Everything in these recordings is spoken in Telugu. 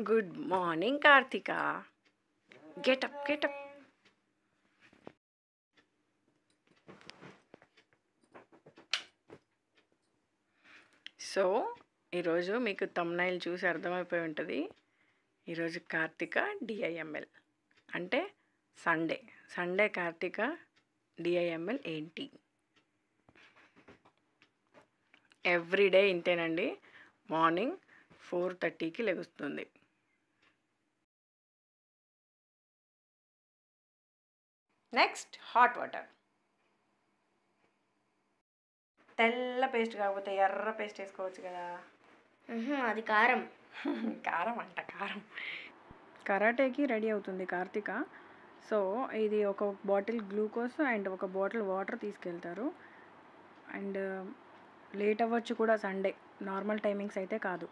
Good morning Karthika get up get up so ఈరోజు మీకు తమ్నైల్ చూసి అర్థమైపోయి ఉంటుంది ఈరోజు కార్తిక డిఐఎంఎల్ అంటే సండే సండే కార్తిక డిఐఎంఎల్ ఏంటి ఎవ్రీడే ఇంతేనండి మార్నింగ్ ఫోర్ థర్టీకి లెగుస్తుంది నెక్స్ట్ హాట్ వాటర్ తెల్ల పేస్ట్ కాకపోతే ఎర్ర పేస్ట్ వేసుకోవచ్చు కదా ఉహుం, అది కారం కారం అంట కారం కరాటేకి రెడీ అవుతుంది కార్తిక సో ఇది ఒక బాటిల్ గ్లూకోజ్ అండ్ ఒక బాటిల్ వాటర్ తీసుకెళ్తారు అండ్ లేట్ అవ్వచ్చు కూడా సండే నార్మల్ టైమింగ్స్ అయితే కాదు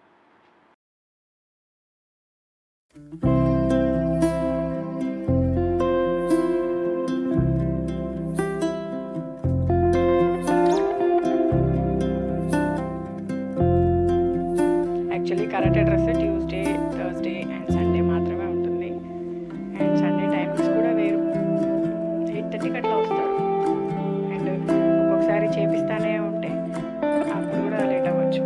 actually karate dress Tuesday Thursday and Sunday మాత్రమే ఉంటుంది అండ్ సండే టైమింగ్స్ కూడా వేరు ఎయిట్ థర్టీకి అట్లా వస్తారు అండ్ ఒక్కొక్కసారి చేపిస్తానే ఉంటే అప్పుడు కూడా లేట్ అవ్వచ్చు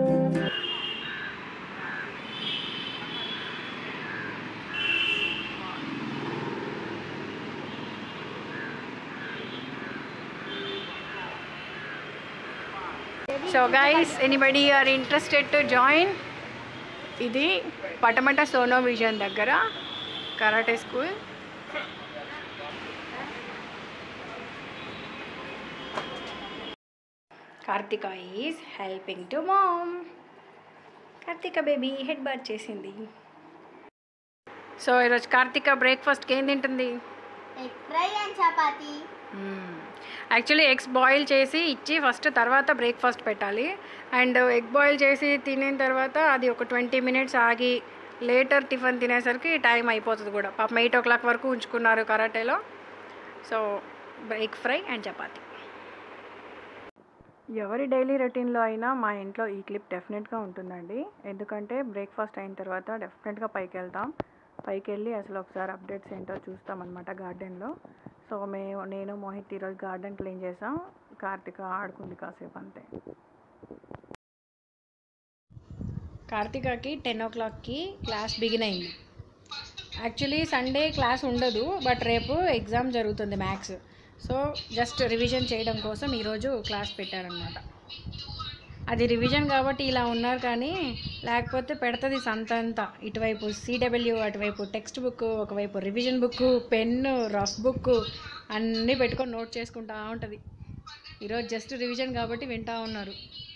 so guys anybody are interested to join ఇది పటమట సోనో విజన్ దగ్గర karate school Karthika is helping to mom Karthika baby head bath చేసింది సో ఈరోజు కార్తిక బ్రేక్ఫాస్ట్కి ఏం తింటుంది egg fry and chapati actually eggs boil చేసి ఇచ్చి ఫస్ట్ తర్వాత బ్రేక్ఫాస్ట్ పెట్టాలి అండ్ ఎగ్ బాయిల్ చేసి తినిన తర్వాత అది ఒక ట్వంటీ మినిట్స్ ఆగి లేటర్ టిఫిన్ తినేసరికి టైం అయిపోతుంది కూడా పాపం ఎయిట్ ఓ క్లాక్ వరకు ఉంచుకున్నారు కరాటేలో so egg fry and chapati ఎవరి డైలీ రొటీన్లో అయినా మా ఇంట్లో ఈ క్లిప్ డెఫినెట్గా ఉంటుందండి ఎందుకంటే బ్రేక్ఫాస్ట్ అయిన తర్వాత డెఫినెట్గా పైకి వెళ్తాం పైకి వెళ్ళి అసలు ఒకసారి అప్డేట్స్ ఏంటో చూస్తామన్నమాట గార్డెన్లో సో మేము నేను మోహిత్ ఈరోజు గార్డెన్ క్లీన్ చేసాం కార్తిక ఆడుకుంది కాసేపు అంతే కార్తికకి టెన్ ఓ క్లాక్కి క్లాస్ బిగిన్ అయింది యాక్చువల్లీ సండే క్లాస్ ఉండదు బట్ రేపు ఎగ్జామ్ జరుగుతుంది మ్యాథ్స్ సో జస్ట్ రివిజన్ చేయడం కోసం ఈరోజు క్లాస్ పెట్టారనమాట అది రివిజన్ కాబట్టి ఇలా ఉన్నారు కానీ లేకపోతే పెడుతుంది సంతంతా ఇటువైపు సిడబ్ల్యూ అటువైపు టెక్స్ట్ బుక్ ఒకవైపు revision book pen rough book అన్నీ పెట్టుకొని నోట్ చేసుకుంటా ఉంటుంది ఈరోజు జస్ట్ రివిజన్ కాబట్టి వింటా ఉన్నారు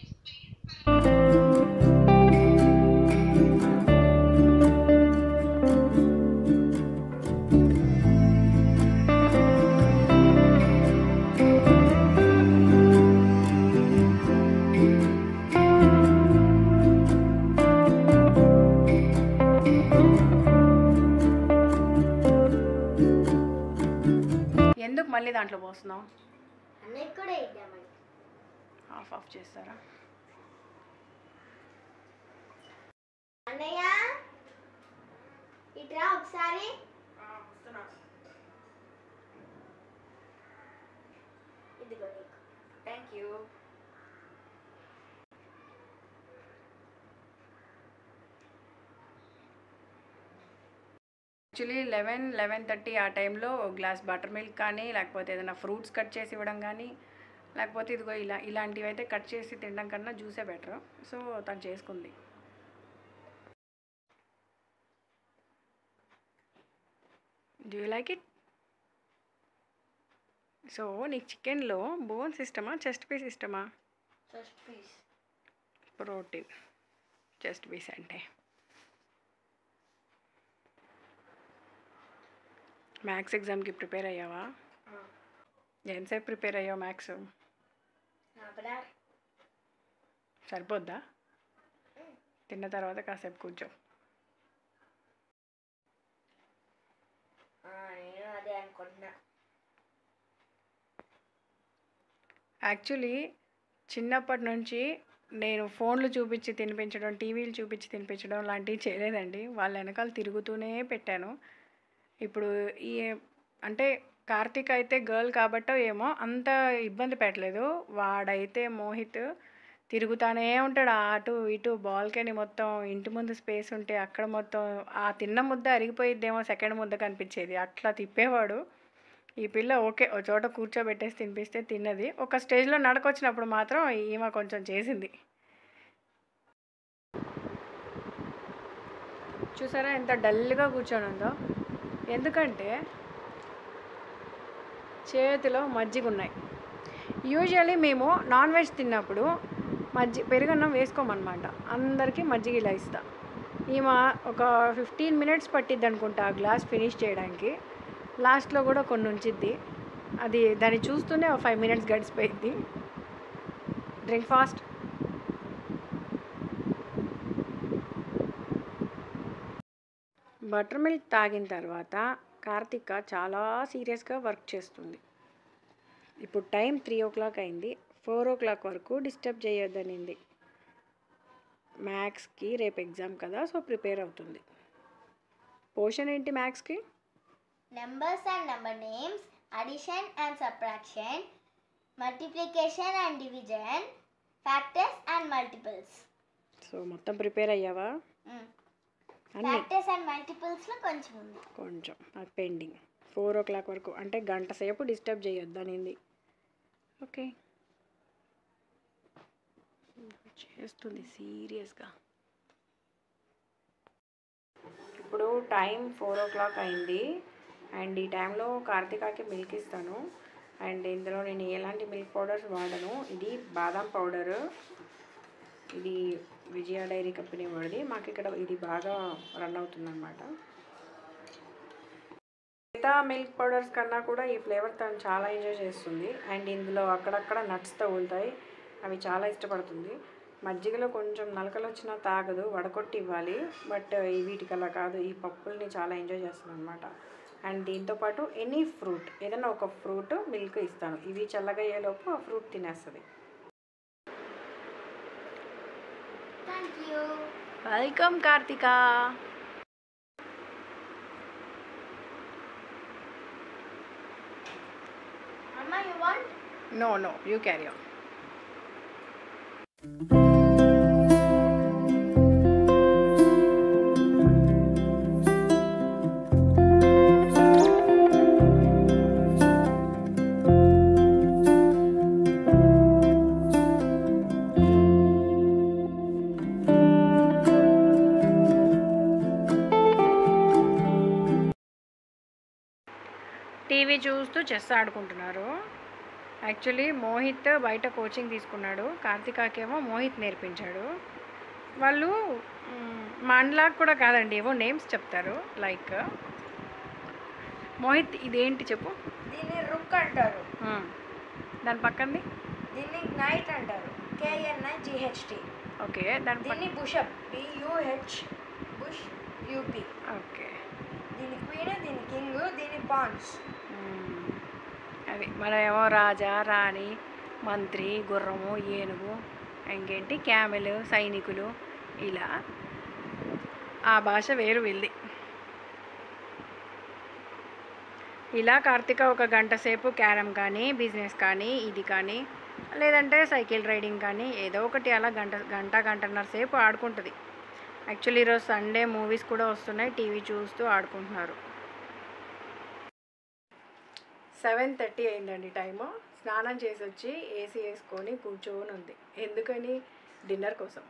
ఎందుకు మళ్ళీ దాంట్లో పోస్తున్నావు అన్నయ్య కూడా ఇద్దామని ఆఫ్ ఆఫ్ చేస్తారా అన్నయ్య ఇట్రా ఒకసారి ఇదిగో నీకు thank you actually eleven eleven thirty ఆ టైంలో గ్లాస్ బటర్ మిల్క్ కానీ లేకపోతే ఏదైనా ఫ్రూట్స్ కట్ చేసి ఇవ్వడం కానీ లేకపోతే ఇదిగో ఇలా ఇలాంటివి అయితే కట్ చేసి తినడం కన్నా జ్యూసే బెటర్ సో తను చేసుకుంది do you like it so నీకు చికెన్లో బోన్స్ ఇష్టమా చెస్ట్ పీస్ ఇష్టమా first piece protein chest piece అంటే మ్యాథ్స్ ఎగ్జామ్కి ప్రిపేర్ అయ్యావా ఎంతసేపు ప్రిపేర్ అయ్యావు మ్యాథ్స్ అక్కడ సరిపోద్దా తిన్న తర్వాత కాసేపు కూర్చో నేను అదే అనుకుంటున్నా యాక్చువల్లీ చిన్నప్పటి నుంచి నేను ఫోన్లు చూపించి తినిపించడం టీవీలు చూపించి తినిపించడం లాంటివి చేయలేదండి వాళ్ళ వెనకాల తిరుగుతూనే పెట్టాను ఇప్పుడు ఈ అంటే కార్తీక్ అయితే గర్ల్ కాబట్టో ఏమో అంత ఇబ్బంది పెట్టలేదు వాడైతే మోహిత్ తిరుగుతానే ఉంటాడు అటు ఇటు బాల్కనీ మొత్తం ఇంటి ముందు స్పేస్ ఉంటే అక్కడ మొత్తం ఆ తిన్న ముద్ద అరిగిపోయిద్దేమో సెకండ్ ముద్ద కనిపించేది అట్లా తిప్పేవాడు ఈ పిల్ల ఓకే ఒక చోట కూర్చోబెట్టేసి తినిపిస్తే తిన్నది ఒక స్టేజ్లో నడకొచ్చినప్పుడు మాత్రం ఈమె కొంచెం చేసింది చూసారా ఎంత డల్గా కూర్చొని ఉందో ఎందుకంటే చేతిలో మజ్జిగ ఉన్నాయి యూజువల్లీ మేము నాన్ వెజ్ తిన్నప్పుడు మజ్జి పెరుగన్నం వేసుకోమన్నమాట అందరికీ మజ్జిగ ఇలా ఇస్తా ఈమె ఒక ఫిఫ్టీన్ మినిట్స్ పట్టిద్ది అనుకుంటా ఆ గ్లాస్ ఫినిష్ చేయడానికి లాస్ట్లో కూడా కొన్ని ఉంచిద్ది అది దాన్ని చూస్తూనే ఒక ఫైవ్ మినిట్స్ గడిచిపోయిద్ది డ్రింక్ ఫాస్ట్ బటర్ మిల్క్ తాగిన తర్వాత కార్తిక చాలా సీరియస్గా వర్క్ చేస్తుంది ఇప్పుడు టైం త్రీ ఓ క్లాక్ అయింది ఫోర్ ఓ క్లాక్ వరకు డిస్టర్బ్ చేయొద్దనింది మ్యాథ్స్కి రేపు ఎగ్జామ్ కదా సో ప్రిపేర్ అవుతుంది పోర్షన్ ఏంటి మ్యాథ్స్కి Numbers and number names, addition and subtraction, multiplication and division, factors and multiples. So మొత్తం ప్రిపేర్ అయ్యావా Mm. అన్నీ Factors and multiples లో కొంచెం ఉంది కొంచెం అది పెండింగ్ ఫోర్ ఓ క్లాక్ వరకు అంటే గంట సేపు డిస్టర్బ్ చేయొద్దనింది ఓకే చేస్తుంది సీరియస్గా ఇప్పుడు టైం ఫోర్ ఓ క్లాక్ అయింది అండ్ ఈ టైంలో కార్తికాకి మిల్క్ ఇస్తాను అండ్ ఇందులో నేను ఎలాంటి మిల్క్ పౌడర్స్ వాడను ఇది బాదం పౌడరు ఇది విజయ డైరీ కంపెనీ వాడిది మాకు ఇక్కడ ఇది బాగా రన్ అవుతుందన్నమాట మిగతా మిల్క్ పౌడర్స్ కన్నా కూడా ఈ ఫ్లేవర్ తను చాలా ఎంజాయ్ చేస్తుంది అండ్ ఇందులో అక్కడక్కడ నట్స్ తగులుతాయి అవి చాలా ఇష్టపడుతుంది మజ్జిగలో కొంచెం నలకలు వచ్చినా తాగదు వడకొట్టి ఇవ్వాలి బట్ వీటికి అలా కాదు ఈ పప్పుల్ని చాలా ఎంజాయ్ చేస్తుంది అనమాట అండ్ దీంతోపాటు ఎనీ ఫ్రూట్ ఏదైనా ఒక ఫ్రూట్ మిల్క్ ఇస్తాను ఇవి చల్లగా అయ్యేలోపు ఆ ఫ్రూట్ తినేస్తుంది థ్యాంక్ యూ వెల్కమ్ కార్తికా అమ్మ you want no no you carry on TV చూస్తూ చెస్ ఆడుకుంటున్నారు యాక్చువల్లీ మోహిత్ బయట కోచింగ్ తీసుకున్నాడు కార్తికాకేమో మోహిత్ నేర్పించాడు వాళ్ళు మ్, మనలాగా కూడా కాదండి ఏవో నేమ్స్ చెప్తారు లైక్ మోహిత్ ఇదేంటి చెప్పు దీన్ని రుక్ అంటారు మ్, దాని పక్కంది దీన్ని నైట్ అంటారు కేఎన్ఐ జిహెచ్టి ఓకే దాని పక్క దీన్ని బుషప్ బియుహెచ్ బుష్ యూపి ఓకే దీని క్వీన్ దీని కింగ్ దీని పాన్స్ మ్, అవి మన ఏమో రాజా రాణి మంత్రి గుర్రము ఏనుగు ఇంకేంటి క్యామెల్ సైనికులు ఇలా ఆ భాష వేరు వీళ్ళది ఇలా కార్తీక ఒక గంట సేపు క్యారమ్ కానీ బిజినెస్ కానీ ఇది కానీ లేదంటే సైకిల్ రైడింగ్ కానీ ఏదో ఒకటి అలా గంట గంట గంటన్నర సేపు ఆడుకుంటుంది యాక్చువల్లీ ఈరోజు సండే మూవీస్ కూడా వస్తున్నాయి టీవీ చూస్తూ ఆడుకుంటున్నారు సెవెన్ థర్టీ అయిందండి టైము స్నానం చేసి వచ్చి ఏసీ వేసుకొని కూర్చొని ఉంది ఎందుకని డిన్నర్ కోసం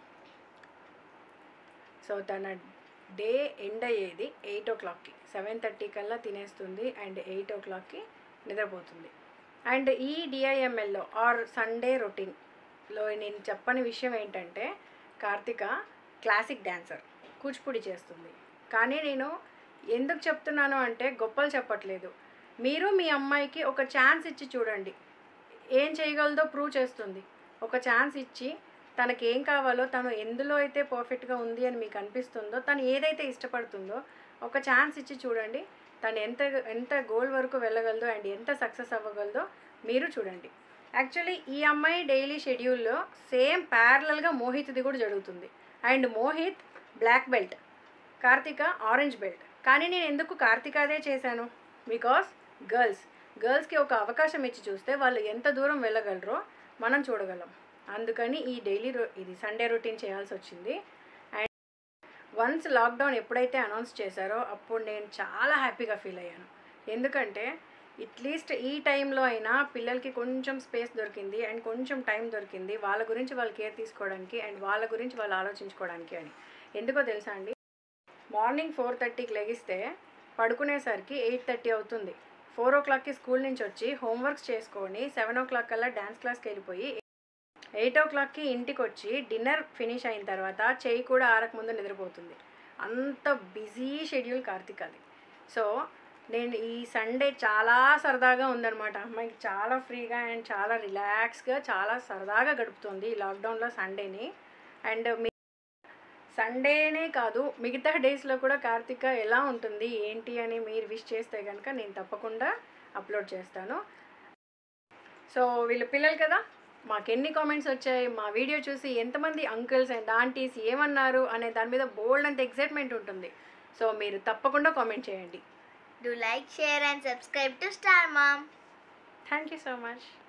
సో తన డే ఎండ్ అయ్యేది ఎయిట్ ఓ క్లాక్కి సెవెన్ థర్టీ కల్లా తినేస్తుంది అండ్ ఎయిట్ ఓ క్లాక్కి నిద్రపోతుంది అండ్ ఈ డిఐఎంఎల్లో ఆర్ సండే రొటీన్లో నేను చెప్పని విషయం ఏంటంటే కార్తిక క్లాసిక్ డాన్సర్ కూచిపూడి చేస్తుంది కానీ నేను ఎందుకు చెప్తున్నాను అంటే గొప్పలు చెప్పట్లేదు మీరు మీ అమ్మాయికి ఒక ఛాన్స్ ఇచ్చి చూడండి ఏం చేయగలదో ప్రూవ్ చేస్తుంది ఒక ఛాన్స్ ఇచ్చి తనకి ఏం కావాలో తను ఎందులో అయితే పర్ఫెక్ట్గా ఉంది అని మీకు అనిపిస్తుందో తను ఏదైతే ఇష్టపడుతుందో ఒక ఛాన్స్ ఇచ్చి చూడండి తను ఎంత ఎంత గోల్ వరకు వెళ్ళగలదో అండ్ ఎంత సక్సెస్ అవ్వగలదో మీరు చూడండి యాక్చువల్లీ ఈ అమ్మాయి డైలీ షెడ్యూల్లో సేమ్ ప్యారలల్గా మోహిత్ది కూడా జరుగుతుంది and Mohit black belt Karthika orange belt కానీ నేను ఎందుకు కార్తికాదే చేశాను బికాస్ గర్ల్స్ గర్ల్స్కి ఒక అవకాశం ఇచ్చి చూస్తే వాళ్ళు ఎంత దూరం వెళ్ళగలరో మనం చూడగలం అందుకని ఈ డైలీ రో ఇది సండే రొటీన్ చేయాల్సి వచ్చింది అండ్ వన్స్ లాక్డౌన్ ఎప్పుడైతే అనౌన్స్ చేశారో అప్పుడు నేను చాలా హ్యాపీగా ఫీల్ అయ్యాను ఎందుకంటే అట్లీస్ట్ ఈ టైంలో అయినా పిల్లలకి కొంచెం స్పేస్ దొరికింది అండ్ కొంచెం టైం దొరికింది వాళ్ళ గురించి వాళ్ళు కేర్ తీసుకోవడానికి అండ్ వాళ్ళ గురించి వాళ్ళు ఆలోచించుకోవడానికి అని ఎందుకో తెలుసా అండి మార్నింగ్ ఫోర్ థర్టీకి లెగిస్తే పడుకునేసరికి ఎయిట్ థర్టీ అవుతుంది ఫోర్ ఓ క్లాక్కి స్కూల్ నుంచి వచ్చి హోంవర్క్స్ చేసుకొని సెవెన్ ఓ క్లాక్ కల్లా డ్యాన్స్ క్లాస్కి వెళ్ళిపోయి ఎయిట్ ఓ క్లాక్కి ఇంటికి వచ్చి డిన్నర్ ఫినిష్ అయిన తర్వాత చెయ్యి కూడా ఆరక ముందు నిద్రపోతుంది అంత బిజీ షెడ్యూల్ కార్తీక్ అది సో నేను ఈ సండే చాలా సరదాగా ఉందన్నమాట అమ్మాయికి చాలా ఫ్రీగా అండ్ చాలా రిలాక్స్గా చాలా సరదాగా గడుపుతుంది ఈ లాక్డౌన్లో సండేని అండ్ మీ సండేనే కాదు మిగతా డేస్లో కూడా కార్తీక ఎలా ఉంటుంది ఏంటి అని మీరు విష్ చేస్తే కనుక నేను తప్పకుండా అప్లోడ్ చేస్తాను సో వీళ్ళు పిల్లలు కదా మాకు ఎన్ని కామెంట్స్ వచ్చాయి మా వీడియో చూసి ఎంతమంది అంకుల్స్ అండ్ ఆంటీస్ ఏమన్నారు అనే దాని మీద బోల్డ్ అంత ఎగ్జైట్మెంట్ ఉంటుంది సో మీరు తప్పకుండా కామెంట్ చేయండి Do like, share, and subscribe to Star Mom. Thank you so much